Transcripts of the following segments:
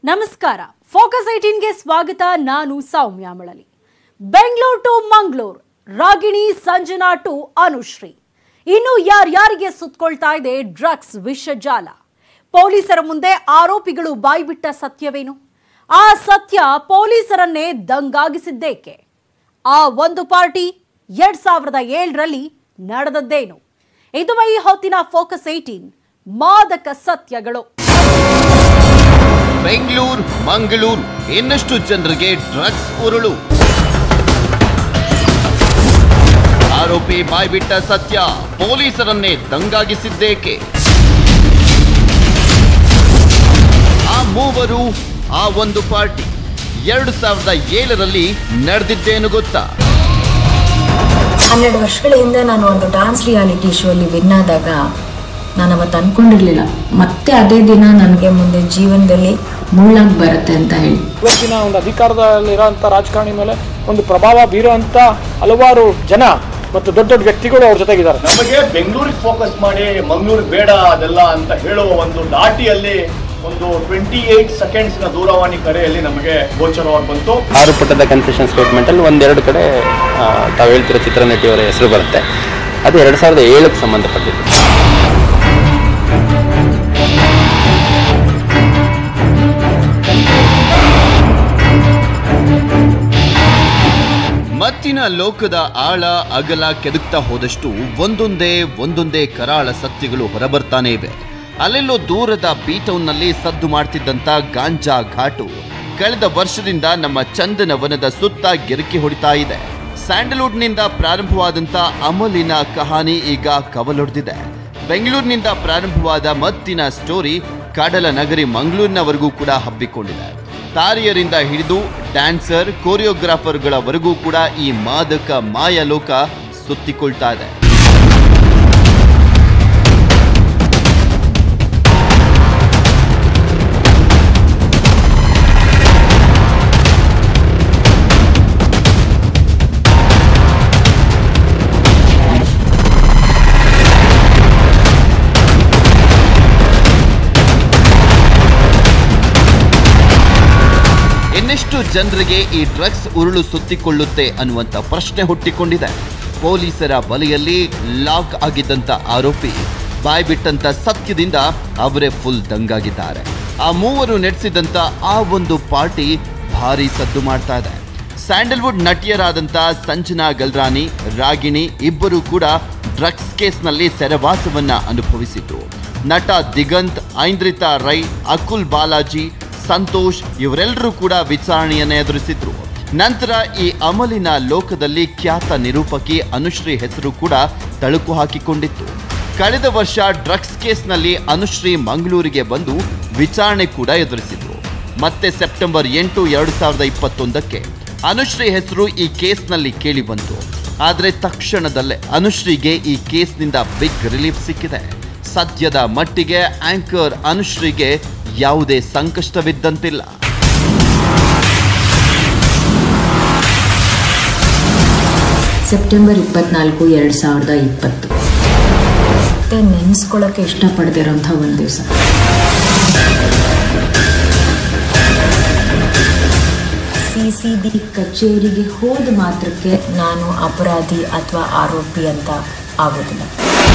ನಮಸ್ಕಾರ ಫೋಕಸ್ ಏಟೀನ್ಗೆ ಸ್ವಾಗತ ನಾನು ಸೌಮ್ಯ ಮಳಲಿ ಬೆಂಗಳೂರು ಟು ಮಂಗಳೂರು ರಾಗಿಣಿ ಸಂಜನಾ ಟು ಅನುಶ್ರೀ ಇನ್ನು ಯಾರ್ಯಾರಿಗೆ ಸುತ್ಕೊಳ್ತಾ ಇದೆ ಡ್ರಗ್ಸ್ ವಿಷಜಾಲ ಪೊಲೀಸರ ಮುಂದೆ ಆರೋಪಿಗಳು ಬಾಯ್ಬಿಟ್ಟ ಸತ್ಯವೇನು ಆ ಸತ್ಯ ಪೊಲೀಸರನ್ನೇ ದಂಗಾಗಿಸಿದ್ದೇಕೆ ಆ ಒಂದು ಪಾರ್ಟಿ ಎರಡ್ ಸಾವಿರದ ಏಳರಲ್ಲಿ ನಡೆದದ್ದೇನು ಇದುವೇ ಈ ಹೊತ್ತಿನ ಫೋಕಸ್ ಏಟೀನ್ ಮಾದಕ ಸತ್ಯಗಳು ಬೆಂಗಳೂರು ಮಂಗಳೂರು ಇನ್ನಷ್ಟು ಜನರಿಗೆ ಡ್ರಗ್ಸ್ ಉರುಳು ಆರೋಪಿ ಬಾಯ್ಬಿಟ್ಟ ಸತ್ಯ ಪೊಲೀಸರನ್ನೇ ದಂಗಾಗಿಸಿದ್ದೇಕೆ ಆ ಮೂವರು ಆ ಒಂದು ಪಾರ್ಟಿ ಎರಡು ಸಾವಿರದ ಏಳರಲ್ಲಿ ನಡೆದಿದ್ದೇನು ಗೊತ್ತಾ ಹನ್ನೆರಡು ವರ್ಷಗಳ ಹಿಂದೆ ನಾನು ಒಂದು ಡಾನ್ಸ್ ರಿಯಾಲಿಟಿ ಶೋ ಅಲ್ಲಿ ವಿನ್ ಆದಾಗ ನಾನು ಅವತ್ತು ಅನ್ಕೊಂಡಿರ್ಲಿಲ್ಲ ಮತ್ತೆ ಅದೇ ದಿನ ನನಗೆ ಮುಂದೆ ಜೀವನದಲ್ಲಿ ಮುಳ್ಳಾಗಿ ಬರುತ್ತೆ ಅಂತ ಹೇಳಿ ಇವತ್ತಿನ ಒಂದು ಅಧಿಕಾರದಲ್ಲಿರೋಂಥ ರಾಜಕಾರಣಿ ಮೇಲೆ ಒಂದು ಪ್ರಭಾವ ಬೀರುವಂಥ ಹಲವಾರು ಜನ ಮತ್ತು ದೊಡ್ಡ ದೊಡ್ಡ ವ್ಯಕ್ತಿಗಳು ಅವ್ರ ಜೊತೆಗಿದ್ದಾರೆ ನಮಗೆ ಬೆಂಗಳೂರಿಗೆ ಫೋಕಸ್ ಮಾಡಿ ಮಂಗಳೂರು ಬೇಡ ಅದೆಲ್ಲ ಅಂತ ಹೇಳುವ ಒಂದು ದಾಟಿಯಲ್ಲಿ ಒಂದು ಟ್ವೆಂಟಿ ಏಟ್ ಸೆಕೆಂಡ್ಸ್ನ ದೂರವಾಣಿ ಕರೆಯಲ್ಲಿ ನಮಗೆ ಗೋಚರವಾಗಿ ಬಂತು ಆರು ಪುಟದ ಕನ್ಫೆಷನ್ ಸ್ಟೇಟ್ಮೆಂಟಲ್ಲಿ ಒಂದೆರಡು ಕಡೆ ಆ, ತಾವು ಹೇಳ್ತಿರೋ ಚಿತ್ರನಟಿಯವರ ಹೆಸರು ಬರುತ್ತೆ ಅದು ಎರಡು ಸಾವಿರದ ಏಳಕ್ಕೆ ಸಂಬಂಧಪಟ್ಟಿದ್ದು ಮತ್ತಿನ ಲೋಕದ ಆಳ ಅಗಲ ಕೆದಕ್ತಾ ಹೋದಷ್ಟು ಒಂದೊಂದೇ ಒಂದೊಂದೇ ಕರಾಳ ಸತ್ಯಗಳು ಹೊರಬರ್ತಾನೆ ಇವೆ ಅಲ್ಲೆಲ್ಲೋ ದೂರದ ಬೀಟೌನ್ನಲ್ಲಿ ಸದ್ದು ಮಾಡ್ತಿದ್ದಂತ ಗಾಂಜಾ ಘಾಟು ಕಳೆದ ವರ್ಷದಿಂದ ನಮ್ಮ ಚಂದನ ವನದ ಸುತ್ತ ಗಿರಕಿ ಹೊಡಿತಾ ಇದೆ ಸ್ಯಾಂಡಲ್ವುಡ್ನಿಂದ ಪ್ರಾರಂಭವಾದಂತ ಅಮಲಿನ ಕಹಾನಿ ಈಗ ಕವಲೊಡೆದಿದೆ ಬೆಂಗಳೂರಿನಿಂದ ಪ್ರಾರಂಭವಾದ ಮತ್ತಿನ ಸ್ಟೋರಿ ಕಡಲ ನಗರಿ ಮಂಗಳೂರಿನವರೆಗೂ ಕೂಡ ಹಬ್ಬಿಕೊಂಡಿದೆ ತಾರಿಯರಿಂದ ಹಿಡಿದು ಡ್ಯಾನ್ಸರ್ ಕೋರಿಯೋಗ್ರಾಫರ್ಗಳವರೆಗೂ ಕೂಡ ಈ ಮಾದಕ ಮಾಯಲೋಕ ಸುತ್ತಿಕೊಳ್ತಾ ಇದೆ ಇನ್ನೆಷ್ಟು ಜನರಿಗೆ ಈ ಡ್ರಗ್ಸ್ ಉರುಳು ಸುತ್ತಿಕೊಳ್ಳುತ್ತೆ ಅನ್ನುವಂಥ ಪ್ರಶ್ನೆ ಹುಟ್ಟಿಕೊಂಡಿದೆ ಪೊಲೀಸರ ಬಲೆಯಲ್ಲಿ ಲಾಕ್ ಆಗಿದ್ದಂತ ಆರೋಪಿ ಬಾಯ್ಬಿಟ್ಟಂತ ಸತ್ಯದಿಂದ ಅವರೇ ಫುಲ್ ದಂಗಾಗಿದ್ದಾರೆ ಆ ಮೂವರು ನಡೆಸಿದಂತ ಆ ಒಂದು ಪಾರ್ಟಿ ಭಾರಿ ಸದ್ದು ಮಾಡ್ತಾ ಇದೆ ಸ್ಯಾಂಡಲ್ವುಡ್ ನಟಿಯರಾದಂಥ ಸಂಜನಾ ಗಲ್ರಾನಿ ರಾಗಿಣಿ ಇಬ್ಬರು ಕೂಡ ಡ್ರಗ್ಸ್ ಕೇಸ್ನಲ್ಲಿ ಸೆರೆವಾಸವನ್ನ ಅನುಭವಿಸಿದ್ರು ನಟ ದಿಗಂತ್ ಐಂದ್ರಿತಾ ರೈ ಅಕುಲ್ ಬಾಲಾಜಿ ಸಂತೋಷ್ ಇವರೆಲ್ಲರೂ ಕೂಡ ವಿಚಾರಣೆಯನ್ನ ಎದುರಿಸಿದ್ರು ನಂತರ ಈ ಅಮಲಿನ ಲೋಕದಲ್ಲಿ ಖ್ಯಾತ ನಿರೂಪಕಿ ಅನುಶ್ರೀ ಹೆಸರು ಕೂಡ ತಳುಕು ಹಾಕಿಕೊಂಡಿತ್ತು ಕಳೆದ ವರ್ಷ ಡ್ರಗ್ಸ್ ಕೇಸ್ನಲ್ಲಿ ಅನುಶ್ರೀ ಮಂಗಳೂರಿಗೆ ಬಂದು ವಿಚಾರಣೆ ಕೂಡ ಎದುರಿಸಿದ್ರು ಮತ್ತೆ ಸೆಪ್ಟೆಂಬರ್ ಎಂಟು ಎರಡು ಸಾವಿರದ ಇಪ್ಪತ್ತೊಂದಕ್ಕೆ ಅನುಶ್ರೀ ಹೆಸರು ಈ ಕೇಸ್ನಲ್ಲಿ ಕೇಳಿ ಬಂತು ಆದರೆ ತಕ್ಷಣದಲ್ಲೇ ಅನುಶ್ರೀಗೆ ಈ ಕೇಸ್ನಿಂದ ಬಿಗ್ ರಿಲೀಫ್ ಸಿಕ್ಕಿದೆ ಸದ್ಯದ ಮಟ್ಟಿಗೆ ಆಂಕರ್ ಅನುಶ್ರೀಗೆ ಯಾವುದೇ ಸಂಕಷ್ಟವಿದ್ದಂತಿಲ್ಲ ಸೆಪ್ಟೆಂಬರ್ ಇಪ್ಪತ್ನಾಲ್ಕು ಎರಡು ಸಾವಿರದ ಇಪ್ಪತ್ತು ಮತ್ತೆ ನೆನೆಸ್ಕೊಳ್ಳೋಕೆ ಇಷ್ಟಪಡದಿರೋಂಥ ಒಂದು ದಿವಸ ಸಿ ಸಿ ಬಿ ಕಚೇರಿಗೆ ಹೋದ ಮಾತ್ರಕ್ಕೆ ನಾನು ಅಪರಾಧಿ ಅಥವಾ ಆರೋಪಿ ಅಂತ ಆಗೋದಿಲ್ಲ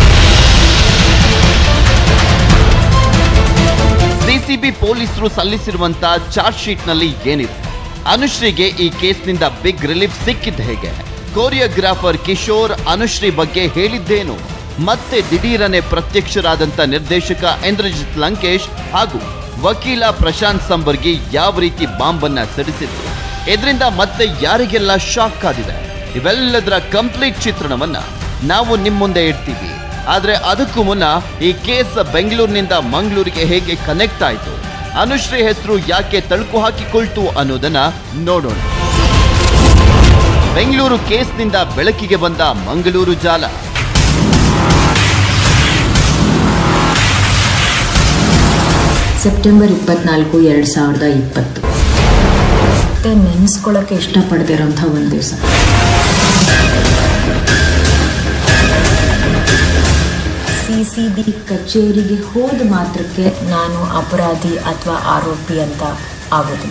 ಸಿಸಿಬಿ ಪೊಲೀಸರು ಸಲ್ಲಿಸಿರುವಂತ ಚಾರ್ಜ್ ಶೀಟ್ನಲ್ಲಿ ಏನಿದೆ ಅನುಶ್ರೀಗೆ ಈ ಕೇಸ್ನಿಂದ ಬಿಗ್ ರಿಲೀಫ್ ಸಿಕ್ಕಿದ್ದು ಹೇಗೆ ಕೋರಿಯೋಗ್ರಾಫರ್ ಕಿಶೋರ್ ಅನುಶ್ರೀ ಬಗ್ಗೆ ಹೇಳಿದ್ದೇನು ಮತ್ತೆ ದಿಢೀರನೆ ಪ್ರತ್ಯಕ್ಷರಾದಂತ ನಿರ್ದೇಶಕ ಇಂದ್ರಜಿತ್ ಲಂಕೇಶ್ ಹಾಗೂ ವಕೀಲ ಪ್ರಶಾಂತ್ ಸಂಬರ್ಗಿ ಯಾವ ರೀತಿ ಬಾಂಬನ್ನ ಸಿಡಿಸಿದ್ರು ಇದರಿಂದ ಮತ್ತೆ ಯಾರಿಗೆಲ್ಲ ಶಾಕ್ ಆಗಿದೆ ಇವೆಲ್ಲದರ ಕಂಪ್ಲೀಟ್ ಚಿತ್ರಣವನ್ನ ನಾವು ನಿಮ್ಮ ಮುಂದೆ ಇಡ್ತೀವಿ ಆದ್ರೆ ಅದಕ್ಕೂ ಮುನ್ನ ಈ ಕೇಸ್ ಬೆಂಗಳೂರಿನಿಂದ ಮಂಗಳೂರಿಗೆ ಹೇಗೆ ಕನೆಕ್ಟ್ ಆಯಿತು ಅನುಶ್ರೀ ಹೆಸರು ಯಾಕೆ ತಳುಕು ಹಾಕಿಕೊಳ್ತು ಅನ್ನೋದನ್ನ ನೋಡೋಣ ಬೆಂಗಳೂರು ಕೇಸ್ನಿಂದ ಬೆಳಕಿಗೆ ಬಂದ ಮಂಗಳೂರು ಜಾಲ ಸೆಪ್ಟೆಂಬರ್ ಇಪ್ಪತ್ನಾಲ್ಕು ಎರಡು ಸಾವಿರದ ಇಪ್ಪತ್ತು ಮತ್ತೆ ನೆನೆಸ್ಕೊಳ್ಳೋಕೆ ಇಷ್ಟಪಡದಿರೋಂಥ ಒಂದು ದಿವಸ ಸಿ ಸಿ ಬಿ ಕಚೇರಿಗೆ ಹೋದ ಮಾತ್ರಕ್ಕೆ ನಾನು ಅಪರಾಧಿ ಅಥವಾ ಆರೋಪಿ ಅಂತ ಆಗೋದಿಲ್ಲ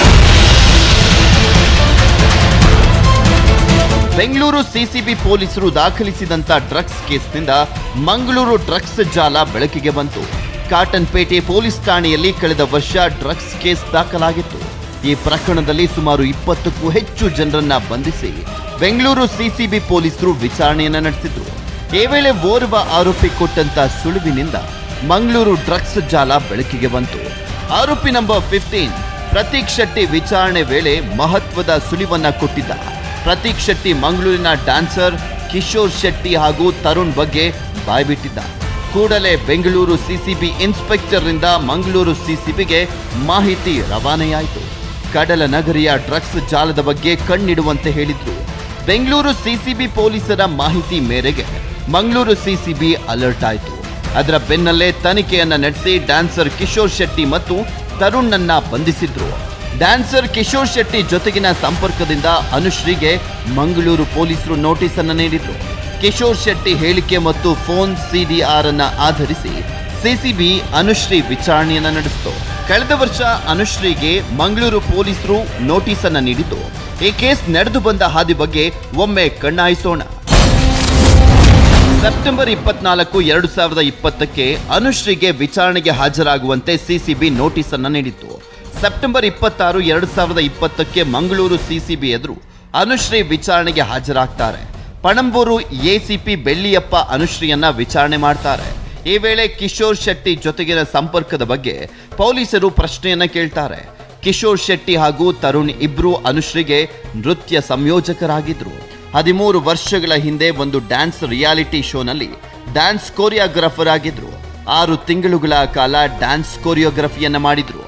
ಬೆಂಗಳೂರು ಸಿಸಿಬಿ ಪೊಲೀಸರು ದಾಖಲಿಸಿದಂತ ಡ್ರಗ್ಸ್ ಕೇಸ್ನಿಂದ ಮಂಗಳೂರು ಡ್ರಗ್ಸ್ ಜಾಲ ಬೆಳಕಿಗೆ ಬಂತು ಕಾಟನ್ಪೇಟೆ ಪೊಲೀಸ್ ಠಾಣೆಯಲ್ಲಿ ಕಳೆದ ವರ್ಷ ಡ್ರಗ್ಸ್ ಕೇಸ್ ದಾಖಲಾಗಿತ್ತು ಈ ಪ್ರಕರಣದಲ್ಲಿ ಸುಮಾರು ಇಪ್ಪತ್ತಕ್ಕೂ ಹೆಚ್ಚು ಜನರನ್ನ ಬಂಧಿಸಿ ಬೆಂಗಳೂರು ಸಿಸಿಬಿ ಪೊಲೀಸರು ವಿಚಾರಣೆಯನ್ನ ನಡೆಸಿದ್ರು ಈ ವೇಳೆ ಓರ್ವ ಆರೋಪಿ ಕೊಟ್ಟಂತ ಸುಳಿವಿನಿಂದ ಮಂಗಳೂರು ಡ್ರಗ್ಸ್ ಜಾಲ ಬೆಳಕಿಗೆ ಬಂತು ಆರೋಪಿ ನಂಬರ್ ಫಿಫ್ಟೀನ್ ಪ್ರತೀಕ್ ಶೆಟ್ಟಿ ವಿಚಾರಣೆ ವೇಳೆ ಮಹತ್ವದ ಸುಳಿವನ್ನ ಕೊಟ್ಟಿದ್ದ ಪ್ರತೀಕ್ ಶೆಟ್ಟಿ ಮಂಗಳೂರಿನ ಡ್ಯಾನ್ಸರ್ ಕಿಶೋರ್ ಶೆಟ್ಟಿ ಹಾಗೂ ತರುಣ್ ಬಗ್ಗೆ ಬಾಯ್ಬಿಟ್ಟಿದ್ದ ಕೂಡಲೇ ಬೆಂಗಳೂರು ಸಿಸಿಬಿ ಇನ್ಸ್ಪೆಕ್ಟರ್ನಿಂದ ಮಂಗಳೂರು ಸಿಸಿಬಿಗೆ ಮಾಹಿತಿ ರವಾನೆಯಾಯಿತು ಕಡಲ ನಗರಿಯ ಡ್ರಗ್ಸ್ ಜಾಲದ ಬಗ್ಗೆ ಕಣ್ಣಿಡುವಂತೆ ಹೇಳಿದ್ರು ಬೆಂಗಳೂರು ಸಿಸಿಬಿ ಪೊಲೀಸರ ಮಾಹಿತಿ ಮೇರೆಗೆ ಮಂಗಳೂರು ಸಿಸಿಬಿ ಅಲರ್ಟ್ ಆಯಿತು ಅದರ ಬೆನ್ನಲ್ಲೇ ತನಿಖೆಯನ್ನ ನಡೆಸಿ ಡ್ಯಾನ್ಸರ್ ಕಿಶೋರ್ ಶೆಟ್ಟಿ ಮತ್ತು ತರುಣ್ನನ್ನ ಬಂಧಿಸಿದ್ರು ಡ್ಯಾನ್ಸರ್ ಕಿಶೋರ್ ಶೆಟ್ಟಿ ಜೊತೆಗಿನ ಸಂಪರ್ಕದಿಂದ ಅನುಶ್ರೀಗೆ ಮಂಗಳೂರು ಪೊಲೀಸರು ನೋಟಿಸ್ ಅನ್ನು ನೀಡಿದ್ರು ಕಿಶೋರ್ ಶೆಟ್ಟಿ ಹೇಳಿಕೆ ಮತ್ತು ಫೋನ್ ಸಿಡಿಆರ್ ಅನ್ನ ಆಧರಿಸಿ ಸಿಸಿಬಿ ಅನುಶ್ರೀ ವಿಚಾರಣೆಯನ್ನ ನಡೆಸಿತು ಕಳೆದ ವರ್ಷ ಅನುಶ್ರೀಗೆ ಮಂಗಳೂರು ಪೊಲೀಸರು ನೋಟಿಸ್ ಅನ್ನ ನೀಡಿದ್ದು ಈ ಕೇಸ್ ನಡೆದು ಬಂದ ಹಾದಿ ಬಗ್ಗೆ ಒಮ್ಮೆ ಕಣ್ಣಾಯಿಸೋಣ ಸೆಪ್ಟೆಂಬರ್ ಇಪ್ಪತ್ನಾಲ್ಕು ಎರಡು ಸಾವಿರದ ಇಪ್ಪತ್ತಕ್ಕೆ ಅನುಶ್ರೀಗೆ ವಿಚಾರಣೆಗೆ ಹಾಜರಾಗುವಂತೆ ಸಿಸಿಬಿ ನೋಟಿಸ್ ಅನ್ನ ನೀಡಿತ್ತು ಸೆಪ್ಟೆಂಬರ್ ಇಪ್ಪತ್ತಾರು ಎರಡು ಸಾವಿರದ ಇಪ್ಪತ್ತಕ್ಕೆ ಮಂಗಳೂರು ಸಿಸಿಬಿ ಎದುರು ಅನುಶ್ರೀ ವಿಚಾರಣೆಗೆ ಹಾಜರಾಗ್ತಾರೆ ಪಣಂಬೂರು ಎಸಿಪಿ ಬೆಳ್ಳಿಯಪ್ಪ ಅನುಶ್ರೀಯನ್ನ ವಿಚಾರಣೆ ಮಾಡ್ತಾರೆ ಈ ವೇಳೆ ಕಿಶೋರ್ ಶೆಟ್ಟಿ ಜೊತೆಗಿನ ಸಂಪರ್ಕದ ಬಗ್ಗೆ ಪೊಲೀಸರು ಪ್ರಶ್ನೆಯನ್ನ ಕೇಳ್ತಾರೆ ಕಿಶೋರ್ ಶೆಟ್ಟಿ ಹಾಗೂ ತರುಣ್ ಇಬ್ರು ಅನುಶ್ರೀಗೆ ನೃತ್ಯ ಸಂಯೋಜಕರಾಗಿದ್ರು ಹದಿಮೂರು ವರ್ಷಗಳ ಹಿಂದೆ ಒಂದು ಡ್ಯಾನ್ಸ್ ರಿಯಾಲಿಟಿ ಶೋನಲ್ಲಿ ಡ್ಯಾನ್ಸ್ ಕೋರಿಯೋಗ್ರಾಫರ್ ಆಗಿದ್ರು ಆರು ತಿಂಗಳುಗಳ ಕಾಲ ಡ್ಯಾನ್ಸ್ ಕೋರಿಯೋಗ್ರಫಿಯನ್ನ ಮಾಡಿದ್ರು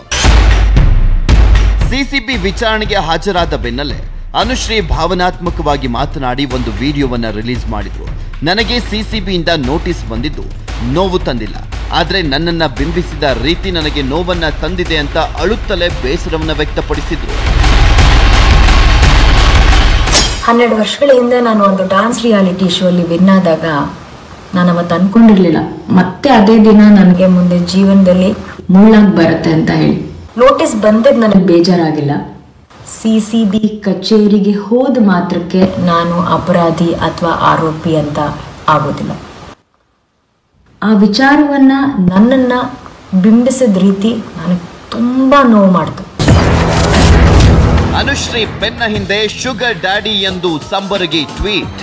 ಸಿಸಿಬಿ ವಿಚಾರಣೆಗೆ ಹಾಜರಾದ ಬೆನ್ನಲ್ಲೇ ಅನುಶ್ರೀ ಭಾವನಾತ್ಮಕವಾಗಿ ಮಾತನಾಡಿ ಒಂದು ವಿಡಿಯೋವನ್ನ ರಿಲೀಸ್ ಮಾಡಿದ್ರು ನನಗೆ ಸಿಸಿಬಿಯಿಂದ ನೋಟಿಸ್ ಬಂದಿದ್ದು ನೋವು ತಂದಿಲ್ಲ ಆದ್ರೆ ನನ್ನನ್ನ ಬಿಂಬಿಸಿದ ರೀತಿ ನನಗೆ ನೋವನ್ನ ತಂದಿದೆ ಅಂತ ಅಳುತ್ತಲೇ ಬೇಸರವನ್ನ ವ್ಯಕ್ತಪಡಿಸಿದ್ರು ಹನ್ನೆರಡು ವರ್ಷಗಳ ಹಿಂದೆ ನಾನು ಒಂದು ಡಾನ್ಸ್ ರಿಯಾಲಿಟಿ ಶೋ ಅಲ್ಲಿ ವಿನ್ ಆದಾಗ ನಾನು ಅವತ್ತು ಅನ್ಕೊಂಡಿರ್ಲಿಲ್ಲ ಮತ್ತೆ ಅದೇ ದಿನ ನನಗೆ ಮುಂದೆ ಜೀವನದಲ್ಲಿ ಮುಳ್ಳಾಗಿ ಬರುತ್ತೆ ಅಂತ ಹೇಳಿ ನೋಟಿಸ್ ಬಂದದ್ದು ನನಗೆ ಬೇಜಾರಾಗಿಲ್ಲ ಸಿ ಸಿ ಬಿ ಕಚೇರಿಗೆ ಹೋದ ಮಾತ್ರಕ್ಕೆ ನಾನು ಅಪರಾಧಿ ಅಥವಾ ಆರೋಪಿ ಅಂತ ಆಗೋದಿಲ್ಲ ಆ ವಿಚಾರವನ್ನ ನನ್ನನ್ನ ಬಿಂಬಿಸಿದ ರೀತಿ ನನಗೆ ತುಂಬಾ ನೋವು ಮಾಡ್ತು ಅನುಶ್ರೀ ಬೆನ್ನ ಹಿಂದೆ ಶುಗರ್ ಡ್ಯಾಡಿ ಎಂದು ಸಂಬರಗಿ ಟ್ವೀಟ್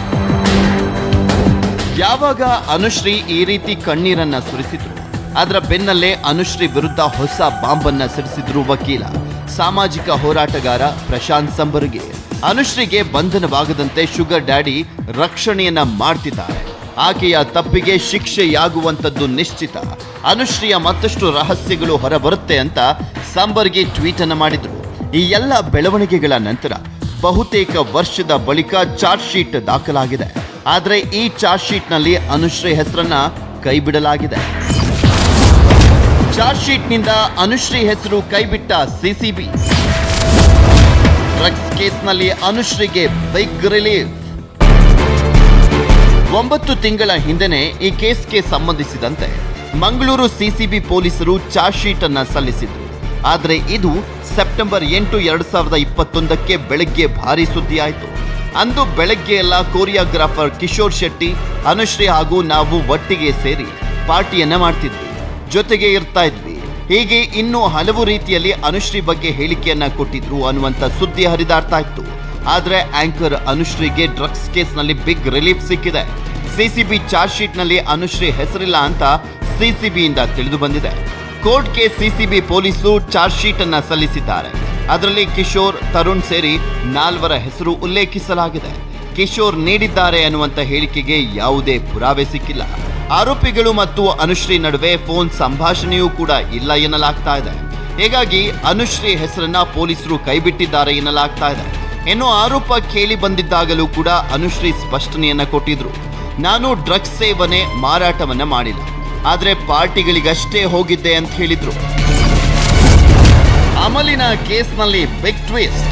ಯಾವಾಗ ಅನುಶ್ರೀ ಈ ರೀತಿ ಕಣ್ಣೀರನ್ನ ಸುರಿಸಿದ್ರು ಅದರ ಬೆನ್ನಲ್ಲೇ ಅನುಶ್ರೀ ವಿರುದ್ಧ ಹೊಸ ಬಾಂಬನ್ನ ಸಿಡಿಸಿದ್ರು ವಕೀಲ ಸಾಮಾಜಿಕ ಹೋರಾಟಗಾರ ಪ್ರಶಾಂತ್ ಸಂಬರಗಿ ಅನುಶ್ರೀಗೆ ಬಂಧನವಾಗದಂತೆ ಶುಗರ್ ಡ್ಯಾಡಿ ರಕ್ಷಣೆಯನ್ನ ಮಾಡ್ತಿದ್ದಾರೆ ಆಕೆಯ ತಪ್ಪಿಗೆ ಶಿಕ್ಷೆಯಾಗುವಂತದ್ದು ನಿಶ್ಚಿತ ಅನುಶ್ರೀಯ ಮತ್ತಷ್ಟು ರಹಸ್ಯಗಳು ಹೊರಬರುತ್ತೆ ಅಂತ ಸಂಬರ್ಗಿ ಟ್ವೀಟ್ ಅನ್ನ ಮಾಡಿದ್ರು ಈ ಎಲ್ಲ ಬೆಳವಣಿಗೆಗಳ ನಂತರ ಬಹುತೇಕ ವರ್ಷದ ಬಳಿಕ ಚಾರ್ಜ್ ಶೀಟ್ ದಾಖಲಾಗಿದೆ ಆದರೆ ಈ ಚಾರ್ಜ್ ಶೀಟ್ನಲ್ಲಿ ಅನುಶ್ರೀ ಹೆಸರನ್ನ ಕೈಬಿಡಲಾಗಿದೆ ಚಾರ್ಜ್ ಶೀಟ್ನಿಂದ ಅನುಶ್ರೀ ಹೆಸರು ಕೈಬಿಟ್ಟ ಸಿಸಿಬಿ ಡ್ರಗ್ಸ್ ಕೇಸ್ನಲ್ಲಿ ಅನುಶ್ರೀಗೆ ಬಿಗ್ ರಿಲೀಫ್ ಒಂಬತ್ತು ತಿಂಗಳ ಹಿಂದೆನೆ ಈ ಕೇಸ್ಗೆ ಸಂಬಂಧಿಸಿದಂತೆ ಮಂಗಳೂರು ಸಿಸಿಬಿ ಪೊಲೀಸರು ಚಾರ್ಜ್ ಶೀಟ್ ಅನ್ನ ಸಲ್ಲಿಸಿದ್ರು ಆದರೆ ಇದು ಸೆಪ್ಟೆಂಬರ್ ಎಂಟು ಎರಡು ಸಾವಿರದ ಇಪ್ಪತ್ತೊಂದಕ್ಕೆ ಬೆಳಗ್ಗೆ ಭಾರಿ ಸುದ್ದಿಯಾಯಿತು ಅಂದು ಬೆಳಗ್ಗೆ ಎಲ್ಲ ಕೋರಿಯೋಗ್ರಾಫರ್ ಕಿಶೋರ್ ಶೆಟ್ಟಿ ಅನುಶ್ರೀ ಹಾಗೂ ನಾವು ಒಟ್ಟಿಗೆ ಸೇರಿ ಪಾರ್ಟಿಯನ್ನ ಮಾಡ್ತಿದ್ವಿ ಜೊತೆಗೆ ಇರ್ತಾ ಇದ್ವಿ ಹೀಗೆ ಇನ್ನೂ ಹಲವು ರೀತಿಯಲ್ಲಿ ಅನುಶ್ರೀ ಬಗ್ಗೆ ಹೇಳಿಕೆಯನ್ನ ಕೊಟ್ಟಿದ್ರು ಅನ್ನುವಂಥ ಸುದ್ದಿ ಹರಿದಾಡ್ತಾ ಇತ್ತು ಆದ್ರೆ ಆಂಕರ್ ಅನುಶ್ರೀಗೆ ಡ್ರಗ್ಸ್ ಕೇಸ್ನಲ್ಲಿ ಬಿಗ್ ರಿಲೀಫ್ ಸಿಕ್ಕಿದೆ ಸಿಸಿಬಿ ಚಾರ್ಜ್ ಶೀಟ್ನಲ್ಲಿ ಅನುಶ್ರೀ ಹೆಸರಿಲ್ಲ ಅಂತ ಸಿಸಿಬಿಯಿಂದ ತಿಳಿದು ಬಂದಿದೆ ಕೋರ್ಟ್ಗೆ ಸಿಸಿಬಿ ಪೊಲೀಸರು ಚಾರ್ಜ್ ಶೀಟ್ ಅನ್ನ ಸಲ್ಲಿಸಿದ್ದಾರೆ ಅದರಲ್ಲಿ ಕಿಶೋರ್ ತರುಣ್ ಸೇರಿ ನಾಲ್ವರ ಹೆಸರು ಉಲ್ಲೇಖಿಸಲಾಗಿದೆ ಕಿಶೋರ್ ನೀಡಿದ್ದಾರೆ ಅನ್ನುವಂಥ ಹೇಳಿಕೆಗೆ ಯಾವುದೇ ಪುರಾವೆ ಸಿಕ್ಕಿಲ್ಲ ಆರೋಪಿಗಳು ಮತ್ತು ಅನುಶ್ರೀ ನಡುವೆ ಫೋನ್ ಸಂಭಾಷಣೆಯೂ ಕೂಡ ಇಲ್ಲ ಎನ್ನಲಾಗ್ತಾ ಇದೆ ಹೀಗಾಗಿ ಅನುಶ್ರೀ ಹೆಸರನ್ನ ಪೊಲೀಸರು ಕೈಬಿಟ್ಟಿದ್ದಾರೆ ಎನ್ನಲಾಗ್ತಾ ಇದೆ ಇನ್ನು ಆರೋಪ ಕೇಳಿ ಬಂದಿದ್ದಾಗಲೂ ಕೂಡ ಅನುಶ್ರೀ ಸ್ಪಷ್ಟನೆಯನ್ನ ಕೊಟ್ಟಿದ್ರು ನಾನು ಡ್ರಗ್ಸ್ ಸೇವನೆ ಮಾರಾಟವನ್ನ ಮಾಡಿಲ್ಲ ಆದ್ರೆ ಪಾರ್ಟಿಗಳಿಗಷ್ಟೇ ಹೋಗಿದ್ದೆ ಅಂತ ಹೇಳಿದ್ರು ಅಮಲಿನ ಕೇಸ್ನಲ್ಲಿ ಬಿಗ್ ಟ್ವಿಸ್ಟ್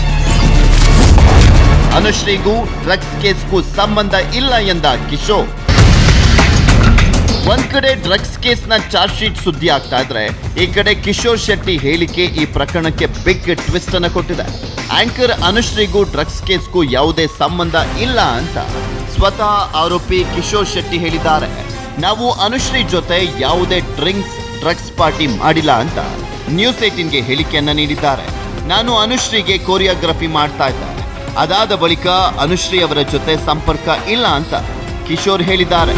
ಅನುಶ್ರೀಗೂ ಡ್ರಗ್ಸ್ ಕೇಸ್ಗೂ ಸಂಬಂಧ ಇಲ್ಲ ಎಂದ ಕಿಶೋರ್ ಒಂದ್ ಕಡೆ ಡ್ರಗ್ಸ್ ಕೇಸ್ನ ಚಾರ್ಜ್ ಶೀಟ್ ಸುದ್ದಿ ಆಗ್ತಾ ಇದ್ರೆ ಈ ಕಡೆ ಕಿಶೋರ್ ಶೆಟ್ಟಿ ಹೇಳಿಕೆ ಈ ಪ್ರಕರಣಕ್ಕೆ ಬಿಗ್ ಟ್ವಿಸ್ಟ್ ಅನ್ನ ಕೊಟ್ಟಿದೆ ಆಂಕರ್ ಅನುಶ್ರೀಗೂ ಡ್ರಗ್ಸ್ ಕೇಸ್ಗೂ ಯಾವುದೇ ಸಂಬಂಧ ಇಲ್ಲ ಅಂತ ಸ್ವತಃ ಆರೋಪಿ ಕಿಶೋರ್ ಶೆಟ್ಟಿ ಹೇಳಿದ್ದಾರೆ ನಾವು ಅನುಶ್ರೀ ಜೊತೆ ಯಾವುದೇ ಡ್ರಿಂಕ್ಸ್ ಡ್ರಗ್ಸ್ ಪಾರ್ಟಿ ಮಾಡಿಲ್ಲ ಅಂತ ನ್ಯೂಸ್ ಏಟಿನ್ಗೆ ಹೇಳಿಕೆಯನ್ನ ನೀಡಿದ್ದಾರೆ ನಾನು ಅನುಶ್ರೀಗೆ ಕೊರಿಯೋಗ್ರಫಿ ಮಾಡ್ತಾ ಇದ್ದೆ ಅದಾದ ಬಳಿಕ ಅನುಶ್ರೀ ಅವರ ಜೊತೆ ಸಂಪರ್ಕ ಇಲ್ಲ ಅಂತ ಕಿಶೋರ್ ಹೇಳಿದ್ದಾರೆ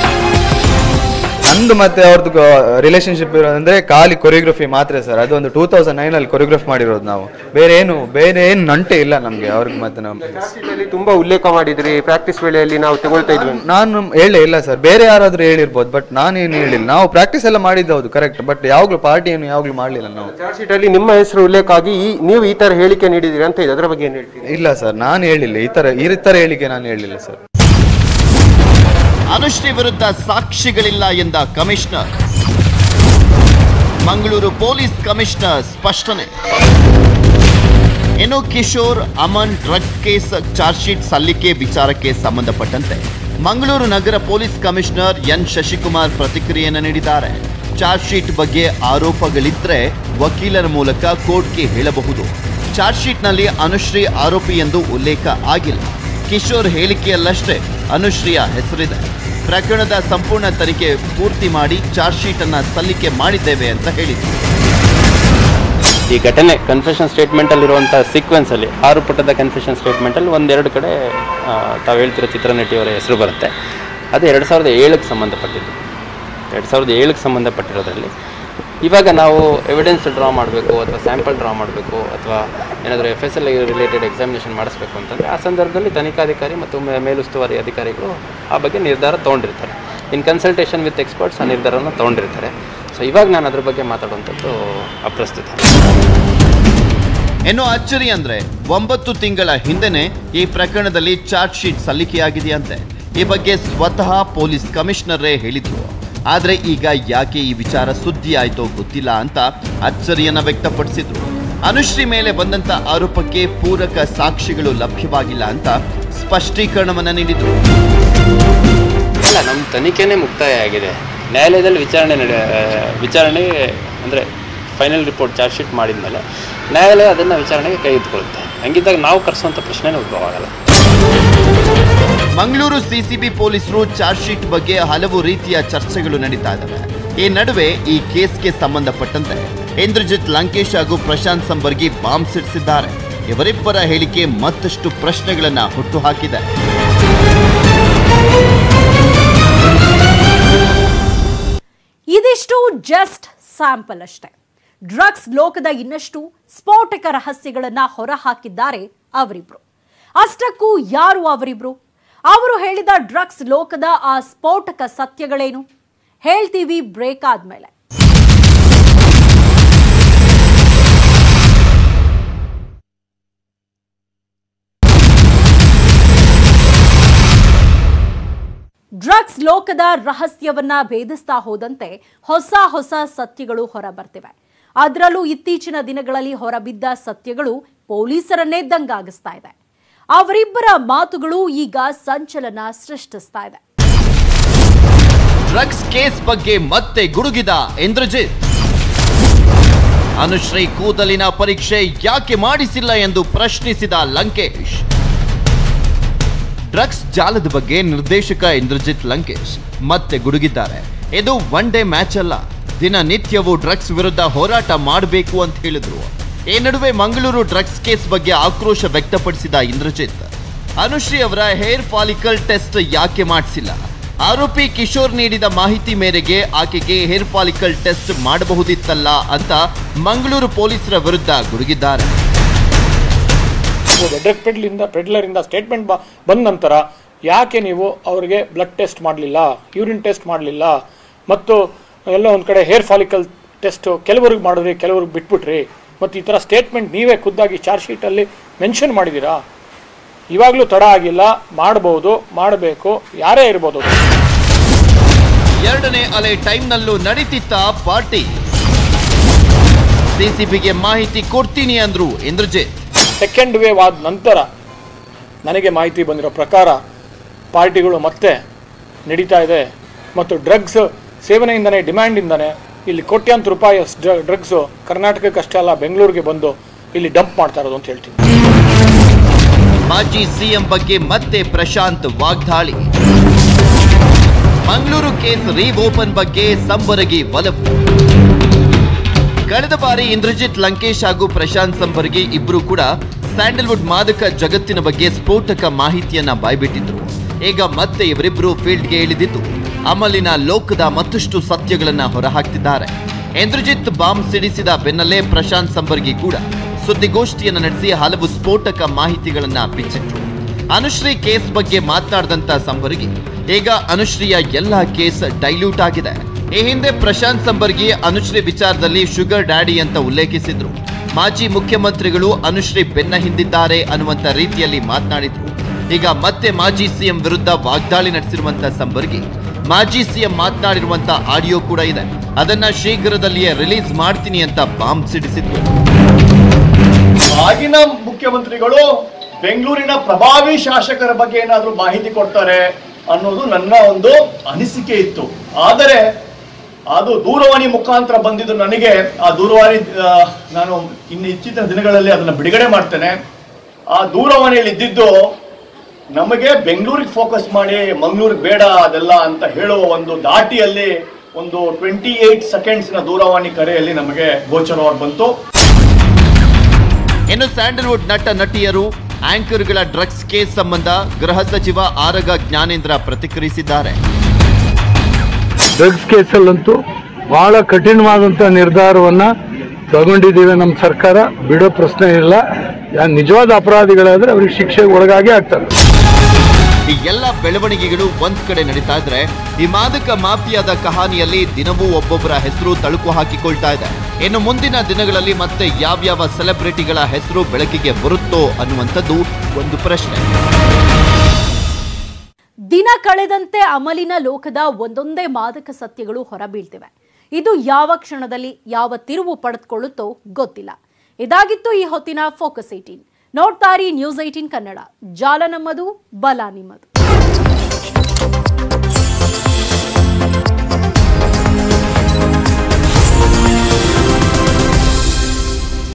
ನಂದು ಮತ್ತೆ ಅವ್ರದ್ದು ರಿಲೇಶನ್ಶಿಪ್ ಇರೋದಂದ್ರೆ ಖಾಲಿ ಕೊರಿಯೋಗ್ರಫಿ ಮಾತ್ರ ಸರ್ ಅದು ಒಂದು ಟೂ ತೌಸಂಡ್ ನೈನ್ ಅಲ್ಲಿ ಕೊರಿಯೋಗ್ರಫ್ ಮಾಡಿರೋದು ನಾವು ಬೇರೆ ಏನು ಬೇರೆ ಏನು ನಂಟೆ ಇಲ್ಲ ನಮ್ಗೆ ಅವ್ರಿಗೆ ಮತ್ತೆ ನಾವು ಚಾರ್ಜ್ಶೀಟಲ್ಲಿ ತುಂಬಾ ಉಲ್ಲೇಖ ಮಾಡಿದ್ರಿ ಪ್ರಾಕ್ಟೀಸ್ ವೇಳೆಯಲ್ಲಿ ನಾವು ತಗೊಳ್ತಾ ಇದ್ವಿ ಅಂತ. ನಾನು ಹೇಳೇ ಇಲ್ಲ ಸರ್ ಬೇರೆ ಯಾರಾದ್ರೂ ಹೇಳಿರ್ಬೋದು ಬಟ್ ನಾನೇನು ಹೇಳಿಲ್ಲ ನಾವು ಪ್ರಾಕ್ಟೀಸ್ ಎಲ್ಲ ಮಾಡಿದ್ದು ಹೌದು ಕರೆಕ್ಟ್ ಬಟ್ ಯಾವಾಗಲೂ ಪಾರ್ಟಿ ಏನು ಯಾವಾಗಲೂ ಮಾಡಲಿಲ್ಲ ನಾವು ಚಾರ್ಜ್ಶೀಟಲ್ಲಿ ನಿಮ್ಮ ಹೆಸರು ಉಲ್ಲೇಖ ಆಗಿ ಈ ನೀವು ಈ ತರ ಹೇಳಿಕೆ ನೀಡಿದಿರಿ ಅಂತ ಇದೆ ಅದರ ಬಗ್ಗೆ ಏನು ಹೇಳ್ತೀರಿ ಇಲ್ಲ ಸರ್ ನಾನು ಹೇಳಿಲ್ಲ ಈ ಥರ ಈ ಥರ ಹೇಳಿಕೆ ನಾನು ಹೇಳಿಲ್ಲ ಸರ್ ಅನುಶ್ರೀ ವಿರುದ್ಧ ಸಾಕ್ಷಿಗಳಿಲ್ಲ ಎಂದ ಕಮಿಷನರ್ ಮಂಗಳೂರು ಪೊಲೀಸ್ ಕಮಿಷನರ್ ಸ್ಪಷ್ಟನೆ ಇನ್ನು Kishore Aman drug case charge sheet ಸಲ್ಲಿಕೆ ವಿಚಾರಕ್ಕೆ ಸಂಬಂಧಪಟ್ಟಂತೆ ಮಂಗಳೂರು ನಗರ ಪೊಲೀಸ್ ಕಮಿಷನರ್ ಎನ್ ಶಶಿಕುಮಾರ್ ಪ್ರತಿಕ್ರಿಯೆಯನ್ನು ನೀಡಿದ್ದಾರೆ ಚಾರ್ಜ್ ಶೀಟ್ ಬಗ್ಗೆ ಆರೋಪಗಳಿದ್ರೆ ವಕೀಲರ ಮೂಲಕ ಕೋರ್ಟ್ಗೆ ಹೇಳಬಹುದು ಚಾರ್ಜ್ ಶೀಟ್ನಲ್ಲಿ ಅನುಶ್ರೀ ಆರೋಪಿ ಎಂದು ಉಲ್ಲೇಖ ಆಗಿಲ್ಲ ಕಿಶೋರ್ ಹೇಳಿಕೆಯಲ್ಲಷ್ಟೇ ಅನುಶ್ರೀಯ ಹೆಸರಿದೆ ಪ್ರಕರಣದ ಸಂಪೂರ್ಣ ತನಿಖೆ ಪೂರ್ತಿ ಮಾಡಿ ಚಾರ್ಜ್ ಶೀಟ್ ಅನ್ನ ಸಲ್ಲಿಕೆ ಮಾಡಿದ್ದೇವೆ ಅಂತ ಹೇಳಿದ್ರು ಈ ಘಟನೆ ಕನ್ಫೆಷನ್ ಸ್ಟೇಟ್ಮೆಂಟಲ್ಲಿರುವಂಥ ಸೀಕ್ವೆನ್ಸಲ್ಲಿ ಆರು ಪುಟದ ಕನ್ಫೆಷನ್ ಸ್ಟೇಟ್ಮೆಂಟಲ್ಲಿ ಒಂದೆರಡು ಕಡೆ ಆ, ತಾವು ಹೇಳ್ತಿರೋ ಚಿತ್ರನಟಿಯವರ ಹೆಸರು ಬರುತ್ತೆ ಅದು ಎರಡು ಸಾವಿರದ ಏಳಕ್ಕೆ ಸಂಬಂಧಪಟ್ಟಿದ್ದು ಎರಡು ಸಾವಿರದ ಏಳಕ್ಕೆ ಸಂಬಂಧಪಟ್ಟಿರೋದ್ರಲ್ಲಿ ಇವಾಗ ನಾವು ಎವಿಡೆನ್ಸ್ ಡ್ರಾ ಮಾಡಬೇಕು ಅಥವಾ ಸ್ಯಾಂಪಲ್ ಡ್ರಾ ಮಾಡಬೇಕು ಅಥವಾ ಏನಾದರೂ F S L related examination ಮಾಡಿಸ್ಬೇಕು ಅಂತಂದರೆ ಆ ಸಂದರ್ಭದಲ್ಲಿ ತನಿಖಾಧಿಕಾರಿ ಮತ್ತು ಮೇ- ಮೇಲುಸ್ತುವಾರಿ ಅಧಿಕಾರಿಗಳು ಆ ಬಗ್ಗೆ ನಿರ್ಧಾರ ತೊಗೊಂಡಿರ್ತಾರೆ ಇನ್ ಕನ್ಸಲ್ಟೇಷನ್ ವಿತ್ ಎಕ್ಸ್ಪರ್ಟ್ಸ್ ಆ ನಿರ್ಧಾರನ ತೊಗೊಂಡಿರ್ತಾರೆ ಸೊ ಇವಾಗ ನಾನು ಅದ್ರ ಬಗ್ಗೆ ಮಾತಾಡುವಂಥದ್ದು ಅಪ್ರಸ್ತುತ ಇನ್ನು ಅಚ್ಚರಿ ಅಂದ್ರೆ ಒಂಬತ್ತು ತಿಂಗಳ ಹಿಂದೆನೆ ಈ ಪ್ರಕರಣದಲ್ಲಿ ಚಾರ್ಜ್ ಶೀಟ್ ಸಲ್ಲಿಕೆಯಾಗಿದೆಯಂತೆ ಈ ಬಗ್ಗೆ ಸ್ವತಃ ಪೊಲೀಸ್ ಕಮಿಷನರೇ ಹೇಳಿದ್ರು ಆದ್ರೆ ಈಗ ಯಾಕೆ ಈ ವಿಚಾರ ಸುದ್ದಿ ಆಯ್ತೋ ಗೊತ್ತಿಲ್ಲ ಅಂತ ಅಚ್ಚರಿಯನ್ನ ವ್ಯಕ್ತಪಡಿಸಿದ್ರು ಅನುಶ್ರೀ ಮೇಲೆ ಬಂದಂತ ಆರೋಪಕ್ಕೆ ಪೂರಕ ಸಾಕ್ಷಿಗಳು ಲಭ್ಯವಾಗಿಲ್ಲ ಅಂತ ಸ್ಪಷ್ಟೀಕರಣವನ್ನ ನೀಡಿದ್ರು ಅಲ್ಲ ನಮ್ಮ ತನಿಖೆನೇ ಮುಕ್ತಾಯ ಆಗಿದೆ ನ್ಯಾಯಾಲಯದಲ್ಲಿ ವಿಚಾರಣೆ ನಡೆ ವಿಚಾರಣೆ ಅಂದರೆ ಫೈನಲ್ ರಿಪೋರ್ಟ್ ಚಾರ್ಜ್ ಶೀಟ್ ಮಾಡಿದ್ಮೇಲೆ ನ್ಯಾಯಾಲಯ ಅದನ್ನು ವಿಚಾರಣೆಗೆ ಕೈಗೆತ್ತಿಕೊಳ್ಳುತ್ತೆ ಹಂಗಿದ್ದಾಗ ನಾವು ಕರೆಸುವಂಥ ಪ್ರಶ್ನೆನೇ ಉದ್ಭವ ಆಗಲ್ಲ ಮಂಗಳೂರು ಸಿಸಿಬಿ ಪೊಲೀಸರು ಚಾರ್ಜ್ ಶೀಟ್ ಬಗ್ಗೆ ಹಲವು ರೀತಿಯ ಚರ್ಚೆಗಳು ನಡೀತಾ ಇದ್ದಾವೆ ಈ ನಡುವೆ ಈ ಕೇಸ್ಗೆ ಸಂಬಂಧಪಟ್ಟಂತೆ ಇಂದ್ರಜಿತ್ ಲಂಕೇಶ್ ಹಾಗೂ ಪ್ರಶಾಂತ್ ಸಂಬರ್ಗಿ ಬಾಂಬ್ ಸಿಡಿಸಿದ್ದಾರೆ ಇವರಿಬ್ಬರ ಹೇಳಿಕೆ ಮತ್ತಷ್ಟು ಪ್ರಶ್ನೆಗಳನ್ನ ಹುಟ್ಟುಹಾಕಿದೆ ಇದಿಷ್ಟು ಜಸ್ಟ್ ಸ್ಯಾಂಪಲ್ ಅಷ್ಟೇ ಡ್ರಗ್ಸ್ ಲೋಕದ ಇನ್ನಷ್ಟು ಸ್ಫೋಟಕ ರಹಸ್ಯಗಳನ್ನ ಹೊರಹಾಕಿದ್ದಾರೆ ಅವರಿಬ್ರು ಅಷ್ಟಕ್ಕೂ ಯಾರು ಅವರಿಬ್ರು ಅವರು ಹೇಳಿದ ಡ್ರಗ್ಸ್ ಲೋಕದ ಆ ಸ್ಫೋಟಕ ಸತ್ಯಗಳೇನು ಹೇಳ್ತೀವಿ ಬ್ರೇಕ್ ಆದ್ಮೇಲೆ ಡ್ರಗ್ಸ್ ಲೋಕದ ರಹಸ್ಯವನ್ನ ಭೇದಿಸ್ತಾ ಹೋದಂತೆ ಹೊಸ ಹೊಸ ಸತ್ಯಗಳು ಹೊರಬರ್ತಿವೆ ಅದರಲ್ಲೂ ಇತ್ತೀಚಿನ ದಿನಗಳಲ್ಲಿ ಹೊರಬಿದ್ದ ಸತ್ಯಗಳು ಪೊಲೀಸರನ್ನೇ ದಂಗಾಗಿಸ್ತಾ ಇದೆ ಅವರಿಬ್ಬರ ಮಾತುಗಳು ಈಗ ಸಂಚಲನ ಸೃಷ್ಟಿಸ್ತಾ ಇದೆ ಡ್ರಗ್ಸ್ ಕೇಸ್ ಬಗ್ಗೆ ಮತ್ತೆ ಗುಡುಗಿದ ಇಂದ್ರಜಿತ್ ಅನುಶ್ರೀ ಕೂದಲಿನ ಪರೀಕ್ಷೆ ಯಾಕೆ ಮಾಡಿಸಿಲ್ಲ ಎಂದು ಪ್ರಶ್ನಿಸಿದ ಲಂಕೇಶ್ ಡ್ರಗ್ಸ್ ಜಾಲದ ಬಗ್ಗೆ ನಿರ್ದೇಶಕ ಇಂದ್ರಜಿತ್ ಲಂಕೇಶ್ ಮತ್ತೆ ಗುಡುಗಿದ್ದಾರೆ ಇದು ಒನ್ ಡೇ ಮ್ಯಾಚ್ ಅಲ್ಲ ದಿನನಿತ್ಯವೂ ಡ್ರಗ್ಸ್ ವಿರುದ್ಧ ಹೋರಾಟ ಮಾಡಬೇಕು ಅಂತ ಹೇಳಿದ್ರು ಈ ನಡುವೆ ಮಂಗಳೂರು ಡ್ರಗ್ಸ್ ಕೇಸ್ ಬಗ್ಗೆ ಆಕ್ರೋಶ ವ್ಯಕ್ತಪಡಿಸಿದ ಇಂದ್ರಜಿತ್ ಅನುಶ್ರೀ ಅವರ ಹೇರ್ ಫಾಲಿಕಲ್ ಟೆಸ್ಟ್ ಯಾಕೆ ಮಾಡಿಸಿಲ್ಲ ಆರೋಪಿ ಕಿಶೋರ್ ನೀಡಿದ ಮಾಹಿತಿ ಮೇರೆಗೆ ಆಕೆಗೆ ಹೇರ್ ಫಾಲಿಕಲ್ ಟೆಸ್ಟ್ ಮಾಡಬಹುದಿತ್ತಲ್ಲ ಅಂತ ಮಂಗಳೂರು ಪೊಲೀಸರ ವಿರುದ್ಧ ಗುಡುಗಿದ್ದಾರೆ ಡ್ರಗ್ ಪೆಡ್ಲಿಂದ ಪೆಡ್ಲರಿಂದ ಸ್ಟೇಟ್ಮೆಂಟ್ ಬಂದ ನಂತರ ಯಾಕೆ ನೀವು ಅವರಿಗೆ ಬ್ಲಡ್ ಟೆಸ್ಟ್ ಮಾಡಲಿಲ್ಲ ಯೂರಿನ್ ಟೆಸ್ಟ್ ಮಾಡಲಿಲ್ಲ ಮತ್ತು ಎಲ್ಲ ಒಂದು ಕಡೆ ಹೇರ್ ಫಾಲಿಕಲ್ ಟೆಸ್ಟ್ ಕೆಲವ್ರಿಗೆ ಮಾಡಿದ್ರಿ ಕೆಲವ್ರಿಗೆ ಬಿಟ್ಬಿಟ್ರಿ ಮತ್ತು ಈ ಥರ ಸ್ಟೇಟ್ಮೆಂಟ್ ನೀವೇ ಖುದ್ದಾಗಿ ಚಾರ್ಜ್ ಶೀಟಲ್ಲಿ ಮೆನ್ಷನ್ ಮಾಡಿದ್ದೀರಾ ಇವಾಗಲೂ ತಡ ಆಗಿಲ್ಲ ಮಾಡಬಹುದು ಮಾಡಬೇಕು ಯಾರೇ ಇರ್ಬೋದು ಅದು. ಎರಡನೇ ಅಲೆ ಟೈಮ್ನಲ್ಲೂ ನಡೀತಿತ್ತ ಪಾರ್ಟಿ ಸಿಸಿಬಿಗೆ ಮಾಹಿತಿ ಕೊಡ್ತೀನಿ ಅಂದ್ರು ಇಂದ್ರಜಿತ್ ಸೆಕೆಂಡ್ ವೇವ್ ಆದ ನಂತರ ನನಗೆ ಮಾಹಿತಿ ಬಂದಿರೋ ಪ್ರಕಾರ ಪಾರ್ಟಿಗಳು ಮತ್ತೆ ನಡೀತಾ ಇದೆ ಮತ್ತು ಡ್ರಗ್ಸ್ ಸೇವನೆಯಿಂದನೇ ಡಿಮ್ಯಾಂಡಿಂದನೇ ಇಲ್ಲಿ ಕೋಟ್ಯಾಂತರ ರೂಪಾಯಿ ಡ್ರಗ್ಸು ಕರ್ನಾಟಕಕ್ಕಷ್ಟೇ ಅಲ್ಲ ಬೆಂಗಳೂರಿಗೆ ಬಂದು ಇಲ್ಲಿ ಡಂಪ್ ಮಾಡ್ತಾ ಇರೋದು ಅಂತ ಹೇಳ್ತೀನಿ ಮಾಜಿ ಸಿಎಂ ಬಗ್ಗೆ ಮತ್ತೆ ಪ್ರಶಾಂತ್ ವಾಗ್ದಾಳಿ ಮಂಗಳೂರು ಕೇಸ್ ರೀಓಪನ್ ಬಗ್ಗೆ ಸಂಬರಗಿ ಒಲವು ಕಳೆದ ಬಾರಿ ಇಂದ್ರಜಿತ್ ಲಂಕೇಶ್ ಹಾಗೂ ಪ್ರಶಾಂತ್ ಸಂಬರ್ಗಿ ಇಬ್ರು ಕೂಡ ಸ್ಯಾಂಡಲ್ವುಡ್ ಮಾದಕ ಜಗತ್ತಿನ ಬಗ್ಗೆ ಸ್ಫೋಟಕ ಮಾಹಿತಿಯನ್ನ ಬಾಯ್ಬಿಟ್ಟಿದ್ರು ಈಗ ಮತ್ತೆ ಇವರಿಬ್ರು ಫೀಲ್ಡ್ಗೆ ಇಳಿದಿದ್ದು ಅಮಲಿನ ಲೋಕದ ಮತ್ತಷ್ಟು ಸತ್ಯಗಳನ್ನ ಹೊರಹಾಕ್ತಿದ್ದಾರೆ ಇಂದ್ರಜಿತ್ ಬಾಂಬ್ ಸಿಡಿಸಿದ ಬೆನ್ನಲ್ಲೇ ಪ್ರಶಾಂತ್ ಸಂಬರ್ಗಿ ಕೂಡ ಸುದ್ದಿಗೋಷ್ಠಿಯನ್ನು ನಡೆಸಿ ಹಲವು ಸ್ಫೋಟಕ ಮಾಹಿತಿಗಳನ್ನ ಬಿಚ್ಚಿಟ್ರು ಅನುಶ್ರೀ ಕೇಸ್ ಬಗ್ಗೆ ಮಾತನಾಡಿದಂತ ಸಂಬರ್ಗಿ ಈಗ ಅನುಶ್ರೀಯ ಎಲ್ಲ ಕೇಸ್ ಡೈಲ್ಯೂಟ್ ಆಗಿದೆ ಈ ಹಿಂದೆ ಪ್ರಶಾಂತ್ ಸಂಬರ್ಗಿ ಅನುಶ್ರೀ ವಿಚಾರದಲ್ಲಿ ಶುಗರ್ ಡ್ಯಾಡಿ ಅಂತ ಉಲ್ಲೇಖಿಸಿದ್ರು ಮಾಜಿ ಮುಖ್ಯಮಂತ್ರಿಗಳು ಅನುಶ್ರೀ ಬೆನ್ನ ಹಿಂದಿದ್ದಾರೆ ಅನ್ನುವಂತ ರೀತಿಯಲ್ಲಿ ಮಾತನಾಡಿದ್ರು ಈಗ ಮತ್ತೆ ಮಾಜಿ ಸಿಎಂ ವಿರುದ್ಧ ವಾಗ್ದಾಳಿ ನಡೆಸಿರುವಂತ ಸಂಬರ್ಗಿ ಮಾಜಿ ಸಿಎಂ ಮಾತನಾಡಿರುವಂತ ಆಡಿಯೋ ಕೂಡ ಇದೆ ಅದನ್ನ ಶೀಘ್ರದಲ್ಲಿಯೇ ರಿಲೀಸ್ ಮಾಡ್ತೀನಿ ಅಂತ ಬಾಂಬ್ ಸಿಡಿಸಿದ್ರು ಆಗಿನ ಮುಖ್ಯಮಂತ್ರಿಗಳು ಬೆಂಗಳೂರಿನ ಪ್ರಭಾವಿ ಶಾಸಕರ ಬಗ್ಗೆ ಏನಾದರೂ ಮಾಹಿತಿ ಕೊಡ್ತಾರೆ ಅನ್ನೋದು ನನ್ನ ಒಂದು ಅನಿಸಿಕೆ ಇತ್ತು ಆದರೆ ಅದು ದೂರವಾಣಿ ಮುಖಾಂತರ ಬಂದಿದ್ದು ನನಗೆ ಆ ದೂರವಾಣಿ ಆ, ನಾನು ಇನ್ನು ಇತ್ತೀಚಿನ ದಿನಗಳಲ್ಲಿ ಅದನ್ನು ಬಿಡುಗಡೆ ಮಾಡ್ತೇನೆ ಆ ದೂರವಾಣಿಯಲ್ಲಿ ಇದ್ದಿದ್ದು ನಮಗೆ ಬೆಂಗಳೂರಿಗೆ ಫೋಕಸ್ ಮಾಡಿ ಮಂಗಳೂರಿಗೆ ಬೇಡ ಅದೆಲ್ಲ ಅಂತ ಹೇಳುವ ಒಂದು ದಾಟಿಯಲ್ಲಿ ಒಂದು ಟ್ವೆಂಟಿ ಏಟ್ ಸೆಕೆಂಡ್ಸ್ನ ದೂರವಾಣಿ ಕರೆಯಲ್ಲಿ ನಮಗೆ ಗೋಚರವಾಗಿ ಬಂತು ಇನ್ನು ಸ್ಯಾಂಡಲ್ವುಡ್ ನಟ ನಟಿಯರು ಆಂಕರ್ಗಳ ಡ್ರಗ್ಸ್ ಕೇಸ್ ಸಂಬಂಧ ಗೃಹ ಸಚಿವ ಆರಗ ಜ್ಞಾನೇಂದ್ರ ಪ್ರತಿಕ್ರಿಯಿಸಿದ್ದಾರೆ ಡ್ರಗ್ಸ್ ಕೇಸಲ್ಲಂತೂ ಬಹಳ ಕಠಿಣವಾದಂಥ ನಿರ್ಧಾರವನ್ನ ತಗೊಂಡಿದ್ದೀವಿ ನಮ್ಮ ಸರ್ಕಾರ ಬಿಡೋ ಪ್ರಶ್ನೆ ಇಲ್ಲ ಯಾ ನಿಜವಾದ ಅಪರಾಧಿಗಳಾದ್ರೆ ಅವ್ರಿಗೆ ಶಿಕ್ಷೆಗೆ ಒಳಗಾಗಿ ಆಗ್ತಾರೆ ಈ ಎಲ್ಲ ಬೆಳವಣಿಗೆಗಳು ಒಂದ್ ಕಡೆ ನಡೀತಾ ಇದ್ರೆ ಈ ಮಾದಕ ಮಾಫಿಯಾದ ಕಹಾನಿಯಲ್ಲಿ ದಿನವೂ ಒಬ್ಬೊಬ್ಬರ ಹೆಸರು ತಳುಕು ಹಾಕಿಕೊಳ್ತಾ ಇದೆ ಇನ್ನು ಮುಂದಿನ ದಿನಗಳಲ್ಲಿ ಮತ್ತೆ ಯಾವ್ಯಾವ ಸೆಲೆಬ್ರಿಟಿಗಳ ಹೆಸರು ಬೆಳಕಿಗೆ ಬರುತ್ತೋ ಅನ್ನುವಂಥದ್ದು ಒಂದು ಪ್ರಶ್ನೆ ದಿನ ಕಳೆದಂತೆ ಅಮಲಿನ ಲೋಕದ ಒಂದೊಂದೇ ಮಾದಕ ಸತ್ಯಗಳು ಹೊರಬೀಳ್ತಿವೆ ಇದು ಯಾವ ಕ್ಷಣದಲ್ಲಿ ಯಾವ ತಿರುವು ಪಡೆದುಕೊಳ್ಳುತ್ತೋ ಗೊತ್ತಿಲ್ಲ ಇದಾಗಿತ್ತು ಈ ಹೊತ್ತಿನ ಫೋಕಸ್ ಏಟೀನ್ ನೋಡ್ತಾರಿ ನ್ಯೂಸ್ ಏಟೀನ್ ಕನ್ನಡ ಜಾಲ ನಮ್ಮದು ಬಲ ನಿಮ್ಮದು